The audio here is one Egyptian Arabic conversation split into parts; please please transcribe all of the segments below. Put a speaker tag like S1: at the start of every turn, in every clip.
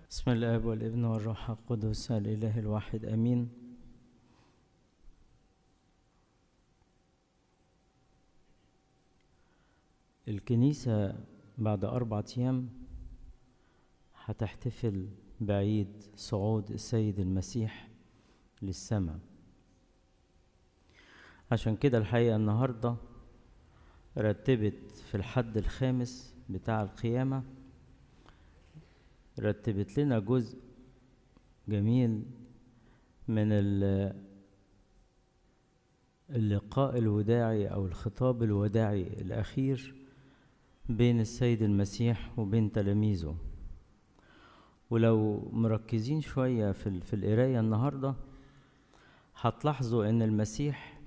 S1: بسم الاب والابن والروح القدس الاله الواحد امين الكنيسة بعد أربعة أيام هتحتفل بعيد صعود السيد المسيح للسماء عشان كده الحقيقة النهاردة رتبت في الحد الخامس بتاع القيامة رتبت لنا جزء جميل من اللقاء الوداعي أو الخطاب الوداعي الأخير بين السيد المسيح وبين تلاميذه ولو مركزين شوية في, في القراية النهاردة هتلاحظوا إن المسيح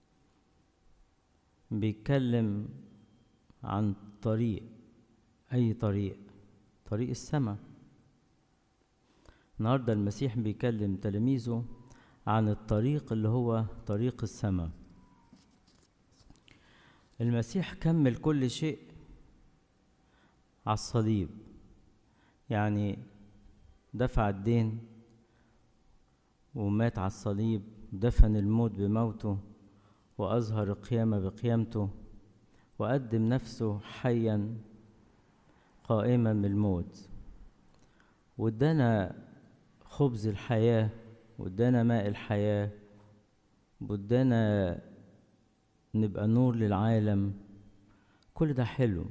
S1: بيتكلم عن طريق أي طريق طريق السماء النهاردة المسيح بيكلم تلاميذه عن الطريق اللي هو طريق السماء المسيح كمل كل شيء على الصليب يعني دفع الدين ومات على الصليب دفن الموت بموته وأظهر القيامة بقيامته وقدم نفسه حيا قائما من الموت وادانا خبز الحياة وادانا ماء الحياة وادانا نبقى نور للعالم كل ده حلو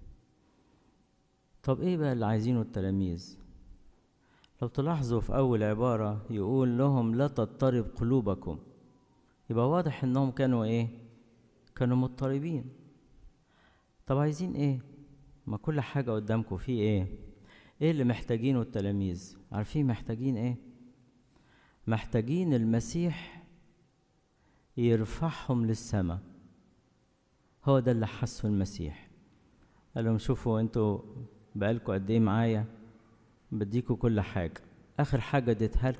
S1: طب ايه بقى اللي عايزينه التلاميذ لو تلاحظوا في اول عبارة يقول لهم لا تضطرب قلوبكم يبقى واضح انهم كانوا ايه كانوا مضطربين طب عايزين ايه ما كل حاجة قدامكم في ايه ايه اللي محتاجينه التلاميذ عارفين محتاجين ايه محتاجين المسيح يرفعهم للسماء هو ده اللي حسه المسيح قال لهم شوفوا انتوا بقالكوا قد ايه معايا بديكوا كل حاجة اخر حاجة اديتها